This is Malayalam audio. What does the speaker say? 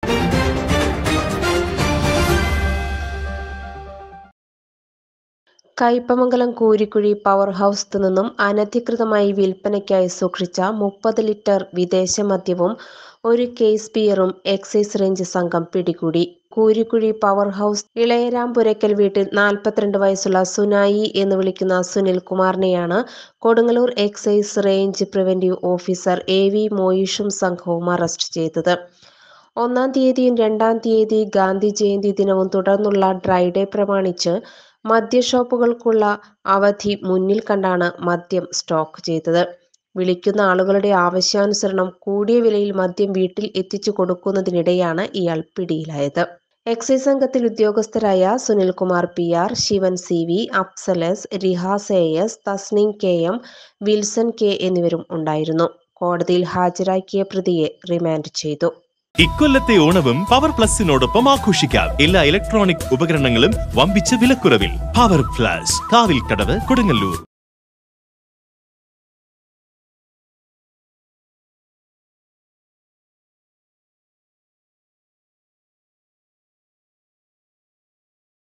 കയ്പമംഗലം കൂരിക്കുഴി പവർ ഹൗസിൽ നിന്നും അനധികൃതമായി വിൽപ്പനയ്ക്കായി സൂക്ഷിച്ച മുപ്പത് ലിറ്റർ വിദേശ മദ്യവും ഒരു കേസ് ബിയറും എക്സൈസ് റേഞ്ച് സംഘം പിടികൂടി കൂരിക്കുഴി പവർ ഹൗസ് ഇളയരാംപുരയ്ക്കൽ വീട്ടിൽ നാൽപ്പത്തിരണ്ട് വയസ്സുള്ള സുനായി എന്ന് വിളിക്കുന്ന സുനിൽ കുമാറിനെയാണ് Kodungallur excise range preventive officer A V മോയിഷും സംഘവും അറസ്റ്റ് ചെയ്തത് ഒന്നാം തീയതിയും രണ്ടാം തീയതി ഗാന്ധി ജയന്തി ദിനവും തുടർന്നുള്ള ഡ്രൈഡേ പ്രമാണിച്ച് മദ്യഷോപ്പുകൾക്കുള്ള അവധി മുന്നിൽ കണ്ടാണ് മദ്യം സ്റ്റോക്ക് ചെയ്തത് വിളിക്കുന്ന ആളുകളുടെ ആവശ്യാനുസരണം കൂടിയ വിലയിൽ മദ്യം വീട്ടിൽ എത്തിച്ചു കൊടുക്കുന്നതിനിടെയാണ് ഇയാൾ പിടിയിലായത് എക്സൈസ് സംഘത്തിൽ ഉദ്യോഗസ്ഥരായ Sunilkumar P R Shivan C V അഫ്സലസ് Rihas A S Tasneem K M Wilson K എന്നിവരും ഉണ്ടായിരുന്നു കോടതിയിൽ ഹാജരാക്കിയ പ്രതിയെ റിമാൻഡ് ചെയ്തു ഇക്കൊല്ലത്തെ ഓണവും പവർ പ്ലസിനോടൊപ്പം ആഘോഷിക്കാം എല്ലാ ഇലക്ട്രോണിക് ഉപകരണങ്ങളും വമ്പിച്ച വിലക്കുറവിൽ പവർ പ്ലസ് കാവിൽ കടവ് കൊടുങ്ങല്ലൂർ